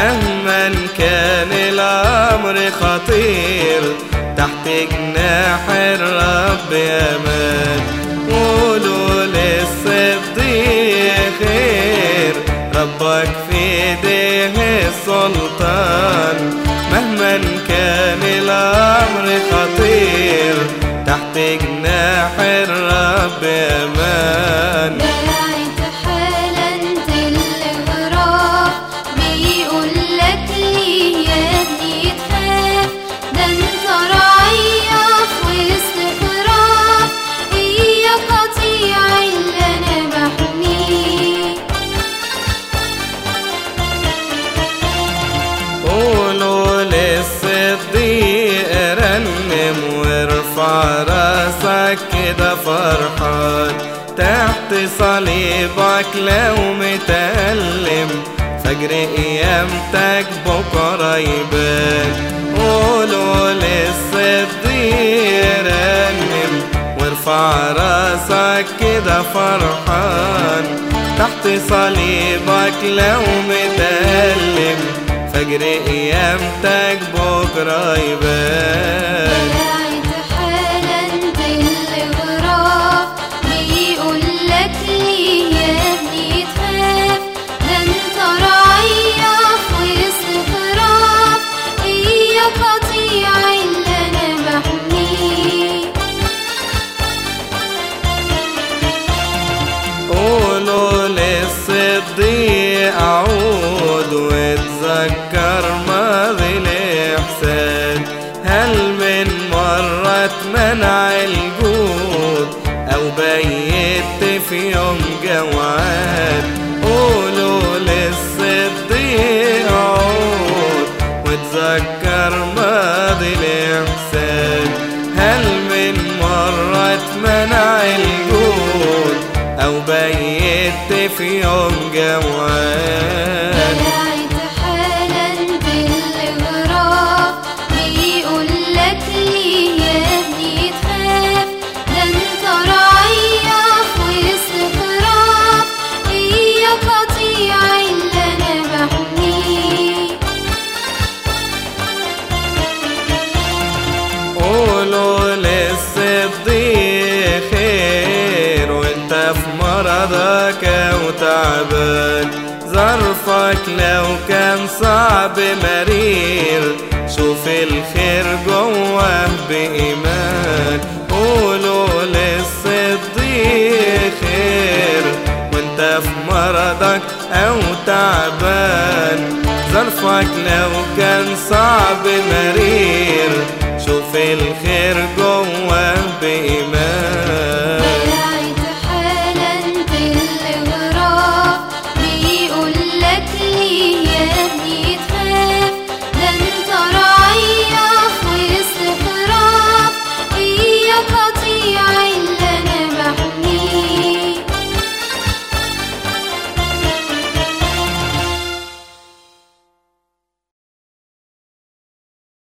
مهما كان الأمر خطير تحت جناح الرب أمان قولوا للصديق خير ربك في ايديه السلطان مهما كان الأمر خطير تحت جناح الرب أمان دعيت حالا تلغراف بيقول لك ليه يا ابني تخاف ده انت رعية في وسط خراف هي قطيع اللي انا بحميه قولوا للصديق رنم وارفع راسك كده فرحان تحت صليبك لو متألم فجر قيامتك بكرة يبان قولوا للصديق رنم وارفع راسك كده فرحان تحت صليبك لو متألم فجر قيامتك بكرة يبان دعيت حالا تلغراف بيقول لك ليه يا ابني تخاف ده انت رعية في وسط خراف هي قطيع اللي انا بحميه قولوا للصديق عود واتذكر ماضي الإحسان هل من مرة اتمنع الجود أو بيت في يوم جوعان قولوا للصديق عود واتذكر ماضي الإحسان هل من مرة اتمنع الجود أو بيت في يوم جوعان دعيت حالا تلغراف بيقول لك ليه يا ابني تخاف ده انت رعية في وسط خراف هي قطيع اللي انا بحميه قولوا للصديق خير وانت في مرضك او تعبان ظرفك لو كان صعب مرير شوف الخير جواه بإيمان قولوا للصديق خير وانت في مرضك او تعبان ظرفك لو كان صعب مرير شوف الخير جواه بإيمان